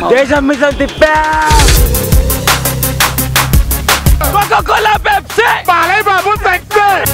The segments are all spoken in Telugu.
దేశం మిసం తిప్పా Coca Cola Pepsi Balayya Babu success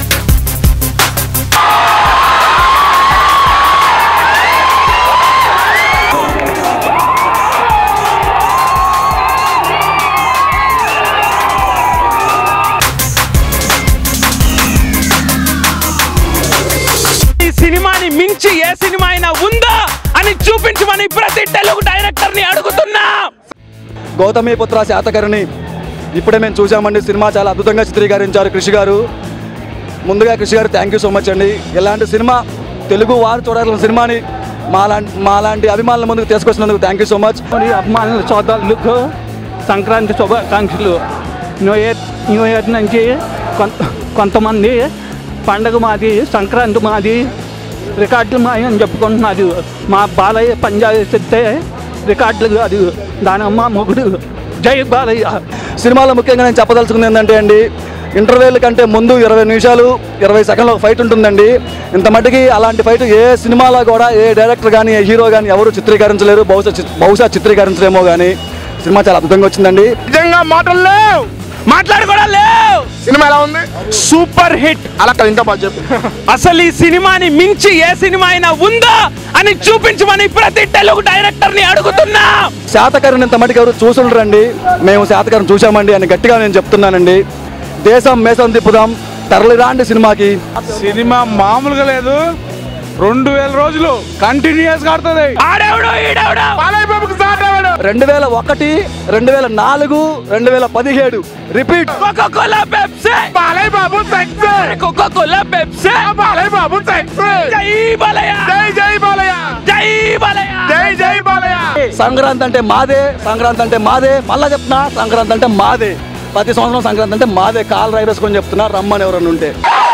ఈ సినిమాని మించి ఏ సినిమా అయినా ఉందా అని చూపించమని ప్రతి తెలుగు డైరెక్టర్ ని అడుగుతున్నా గౌతమిపుత్ర శాతకర్ణి ఇప్పుడే మేము చూసామండి సినిమా చాలా అద్భుతంగా చిత్రీకరించారు కృషి గారు ముందుగా కృషి గారు థ్యాంక్ యూ సో మచ్ అండి ఇలాంటి సినిమా తెలుగు వారు చూడాల్సిన సినిమాని మాలాంటి మాలాంటి అభిమానుల ముందుకు తీసుకొచ్చినందుకు థ్యాంక్ యూ సో మచ్ మరి అభిమానుల సోదరులకు సంక్రాంతి శుభాకాంక్షలు న్యూ ఇయర్ న్యూ ఇయర్ నుంచి కొంత కొంతమంది పండగ మాది సంక్రాంతి మాది రికార్డులు మాది అని చెప్పుకుంటున్నారు మా బాలయ్య పంజాబ్ చెప్తే రికార్డులు కాదు దానమ్మ మొగుడు జై బాలయ్య సినిమాలో ముఖ్యంగా నేను చెప్పదలుచుకుంది ఏంటంటే అండి ఇంటర్వ్యూల కంటే ముందు ఇరవై నిమిషాలు ఇరవై సెకండ్ల ఒక ఫైట్ ఉంటుందండి ఇంత మట్టికి అలాంటి ఫైట్ ఏ సినిమాలో కూడా ఏ డైరెక్టర్ కానీ ఏ హీరో కానీ ఎవరు చిత్రీకరించలేరు బహుశా చి- బహుశా చిత్రీకరించలేమో కానీ సినిమా చాలా అద్భుతంగా వచ్చిందండి నిజంగా మాటలు లేవు మాట్లాడు కూడా లేవు సినిమా ఎలా ఉంది సూపర్ హిట్ అలా కాదు ఇంకా బాగా చెప్పు అసలు ఈ సినిమాని మించి ఏ సినిమా అయినా ఉందా అని చూపించమని ప్రతి తెలుగు డైరెక్టర్ ని అడుగుతున్నా శాతకర్ణి ఇంత మటుకు ఎవరు చూసుండ్రండి మేము శాతకర్ణి చూసామండి అని గట్టిగా నేను చెప్తున్నానండి దేశం మేసం తిప్పుదాం తరలిరాండి సినిమాకి సినిమా మామూలుగా లేదు రెండు వేల రోజులు కంటిన్యూస్ ఆడుతుంది ఆడెవడు ఈడెవడు బాలయ్య బాబుకి స్టార్ట్ అవ్వడు రెండు వేల ఒకటి రెండు వేల నాలుగు రెండు వేల పదిహేడు repeat Coca Cola Pepsi Balayya Babu success Coca Cola Pepsi Balayya Babu success జై బాలయ్య జై జై బాలయ్య జై బాలయ్య జై జై బాలయ్య సంక్రాంతి అంటే మాదే సంక్రాంతి అంటే మాదే మళ్ళా చెప్తున్నా సంక్రాంతి అంటే మాదే ప్రతి సంవత్సరం సంక్రాంతి అంటే మాదే కాల్ రైడర్స్ కొని చెప్తున్నా రమ్మని ఎవరన్నా ఉంటే